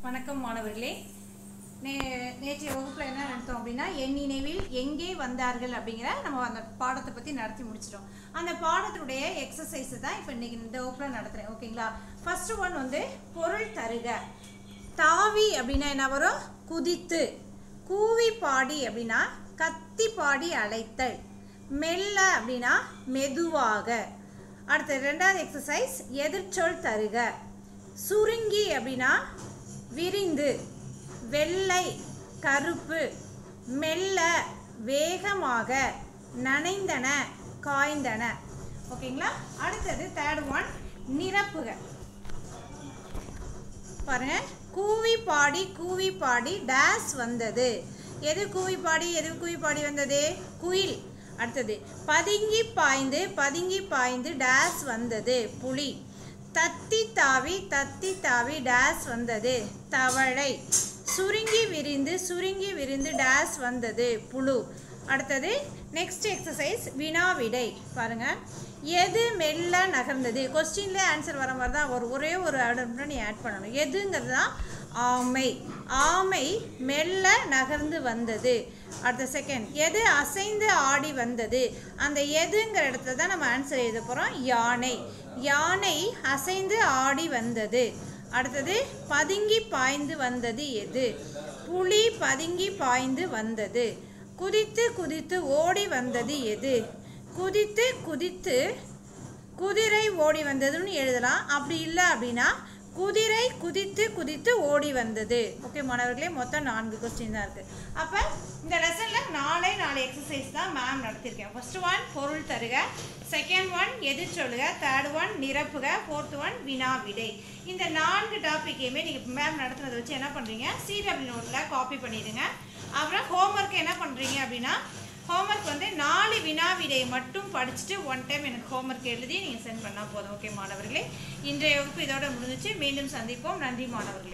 வணக்கம் மாணவர்களே நே நேற்றைய வகுப்பில் என்ன நடத்தோம் அப்படின்னா என் நினைவில் எங்கே வந்தார்கள் அப்படிங்கிற நம்ம அந்த பாடத்தை பற்றி நடத்தி முடிச்சிட்டோம் அந்த பாடத்துடைய எக்ஸசைஸ் தான் இப்போ இன்னைக்கு இந்த வகுப்பில் நடத்துகிறேன் ஓகேங்களா ஃபர்ஸ்ட் ஒன் வந்து பொருள் தருக தாவி அப்படின்னா என்ன வரும் குதித்து கூவி பாடி அப்படின்னா கத்தி பாடி அழைத்தல் மெல்ல அப்படின்னா மெதுவாக அடுத்து ரெண்டாவது எக்ஸசைஸ் எதிர்ச்சொல் தருக சுருங்கி அப்படின்னா விரிந்து வெள்ளை கருப்பு மெல்ல வேகமாக நனைந்தன காய்ந்தன ஓகேங்களா அடுத்தது தேர்ட் ஒன் நிரப்புக பாருங்க கூவி பாடி கூவி பாடி டேஸ் வந்தது எது கூவி பாடி எது கூவி பாடி வந்தது குயில் அடுத்தது பதுங்கி பாய்ந்து பதுங்கி பாய்ந்து டேஸ் வந்தது புலி தத்தி தாவி தத்தி தாவி டேஸ் வந்தது தவளை சுருங்கி விரிந்து சுருங்கி விரிந்து டேஸ் வந்தது புழு அடுத்தது நெக்ஸ்ட் எக்ஸசைஸ் வினாவிடை பாருங்க எது மெல்ல நகர்ந்தது கொஸ்டின்ல ஆன்சர் வர மாதிரி தான் ஒரு ஒரே ஒரு ஆர்டர் நீ ஆட் பண்ணணும் எதுங்கிறது தான் ஆமை ஆமை மெல்ல நகர்ந்து வந்தது அடுத்த செகண்ட் எது அசைந்து ஆடி வந்தது அந்த எதுங்கிற இடத்துல தான் நம்ம ஆன்சர் எழுத போகிறோம் யானை யானை அசைந்து ஆடி வந்தது அடுத்தது பதுங்கி பாய்ந்து வந்தது எது புலி பதுங்கி பாய்ந்து வந்தது குதித்து குதித்து ஓடி வந்தது எது குதித்து குதித்து குதிரை ஓடி வந்ததுன்னு எழுதலாம் அப்படி இல்லை அப்படின்னா குதிரை குதித்து குதித்து ஓடி வந்தது ஓகே மாணவர்களே மொத்தம் நான்கு கொஸ்டின் தான் இருக்குது அப்போ இந்த லெசனில் நாலே நாலு எக்ஸசைஸ் தான் மேம் நடத்தியிருக்கேன் ஃபர்ஸ்ட் ஒன் பொருள் தருக செகண்ட் ஒன் எது சொல்லுக தேர்ட் ஒன் நிரப்புக ஃபோர்த் ஒன் வினா விடை இந்த நான்கு டாப்பிக்கையுமே நீங்கள் மேம் நடத்துனதை வச்சு என்ன பண்ணுறீங்க சிடபிள்யூ நோட்டில் காப்பி பண்ணிடுங்க அப்புறம் ஹோம்ஒர்க் என்ன பண்ணுறீங்க அப்படின்னா ஹோம்ஒர்க் வந்து நாலு வினா விடையை மட்டும் படிச்சுட்டு ஒன் டைம் எனக்கு ஹோம்ஒர்க் எழுதி நீங்கள் சென்ட் பண்ணால் போதும் ஓகே மாணவர்களே இன்றைய வகுப்பு இதோட முடிஞ்சிச்சு மீண்டும் சந்திப்போம் நன்றி மாணவர்களே